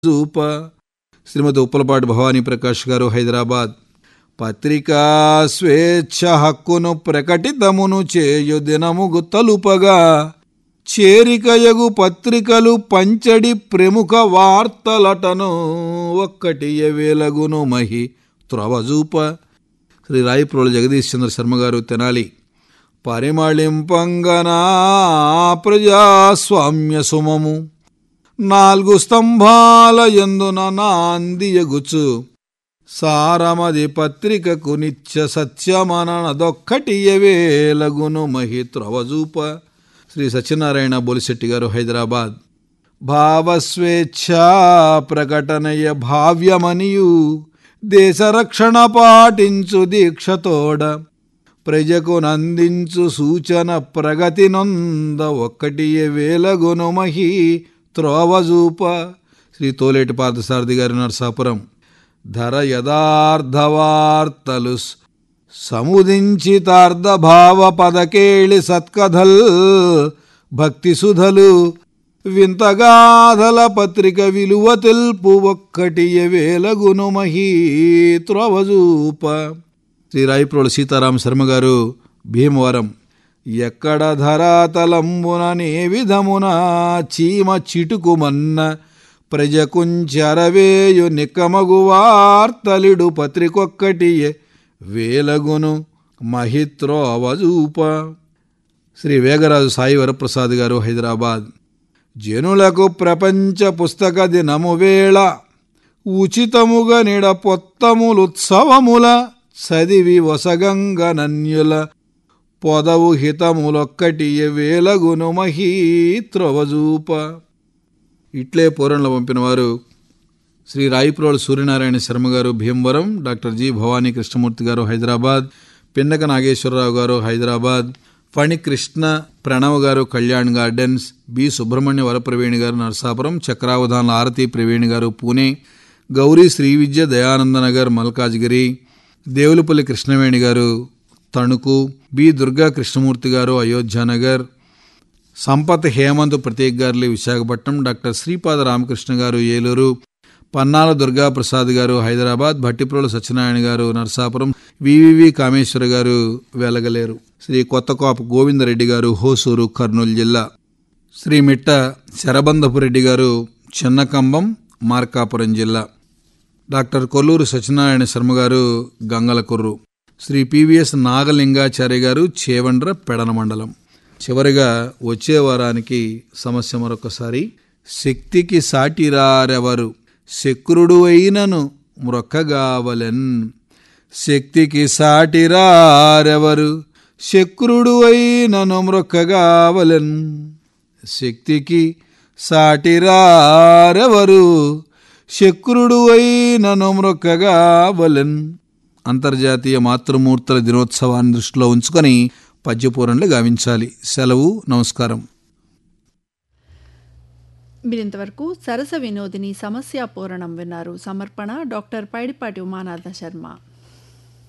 జూప శ్రీమతి ఉప్పలపాటి భవానీ ప్రకాష్ గారు హైదరాబాద్ పత్రికా స్వేచ్ఛ హక్కును ప్రకటితమును చేయు దినముగు తలుపగా చేరికయగు పత్రికలు పంచడి ప్రముఖ వార్తలటను ఒక్కటి వెలగును మహి త్రవజూప శ్రీ రాయప్రోలు జగదీష్ చంద్ర శర్మ గారు తెనాలి పరిమళింపంగనా ప్రజాస్వామ్య సుమము నాలుగు స్తంభాల ఎందున నాందియగుచు సారమది పత్రికకు నిత్య సత్యమనదొక్కటి వేలగును మహిత్రవజూప శ్రీ సత్యనారాయణ బొలిశెట్టి గారు హైదరాబాద్ భావస్వేచ్ఛ ప్రకటనయ భావ్యమనియు దేశ రక్షణ పాటించు దీక్షతోడ ప్రజకు నందించు సూచన ప్రగతి నొంద ఒక్కటి వేలగును మహి త్రోవజూప శ్రీ తోలేటి పార్థసారథి గారి నరసాపురం ధర యథార్థవార్తలు సముదించితార్థభావ పదకేళి సత్కథల్ భక్తి సుధలు వింతగాధల పత్రిక విలువ తెల్పు ఒక్కటి వేలగును మహీ త్రోవజూప శ్రీ రాయప్రోలు సీతారామ శర్మ గారు భీమవరం ఎక్కడ ధరాతలంబున నే విధమున చీమ చిటుకుమన్న ప్రజకుంచరవేయు నికమగు వార్తలిడు పత్రికొక్కటి వేలగును మహిత్రోవజూప శ్రీ వేగరాజు సాయి వరప్రసాద్ గారు హైదరాబాద్ జనులకు ప్రపంచ పుస్తక దినము వేళ ఉచితముగా నిడ పొత్తములుత్సవముల చదివి వసగంగ నన్యుల పొదవు హితములొక్కటి వేలగును మహీత్రవజూప ఇట్లే పూరణలో పంపినవారు Shri Rayaprolu Suryanarayana Sharma garu Bhimavaram doctor G Bhavani Krishnamurthy garu Hyderabad Pinnaka Nageswararao garu Hyderabad Phanikrishna Pranav garu Kalyan gardens B Subrahmanya Varapraveeni garu Narasapuram చక్రావధాన్ల ఆరతి ప్రవీణ్ గారు పూణే గౌరీ శ్రీ విద్య దయానందనగర్ మల్కాజ్గిరి దేవులపల్లి కృష్ణవేణి గారు తణుకు బి దుర్గా కృష్ణమూర్తి గారు అయోధ్యానగర్ సంపత్ హేమంత్ ప్రతీక్ గారులు విశాఖపట్నం డాక్టర్ శ్రీపాద రామకృష్ణ గారు ఏలూరు పన్నాల దుర్గా ప్రసాద్ గారు హైదరాబాద్ భట్టిప్రోలు సత్యనారాయణ గారు నరసాపురం వివివి కామేశ్వర గారు వెలగలేరు శ్రీ కొత్తకోప గోవిందరెడ్డి గారు హోసూరు కర్నూలు జిల్లా శ్రీ మిట్ట శరబంధపురెడ్డి గారు చిన్నకంబం మార్కాపురం జిల్లా డాక్టర్ కొల్లూరు సత్యనారాయణ శర్మ గారు గంగలకొర్రు శ్రీ పివిఎస్ నాగలింగాచార్య గారు చేవండ్ర పెడన మండలం చివరిగా వచ్చే వారానికి సమస్య మరొకసారి శక్తికి సాటిరారెవరు శక్రుడు అయినను మ్రొక్కగావలెన్ శక్తికి సాటిరారెవరు శక్రుడు అయినను మ్రొక్కగావలెన్ శక్తికి సాటిరారెవరు శక్రుడు అయినను మ్రొక్కగావలెన్ అంతర్జాతీయ మాతృమూర్తుల దినోత్సవాన్ని దృష్టిలో ఉంచుకొని పద్యపూరణలు గావించాలి సెలవు నమస్కారం మీరింతవరకు సరస వినోదిని సమస్య పూరణం విన్నారు సమర్పణ డాక్టర్ పైడిపాటి ఉమానాథ శర్మ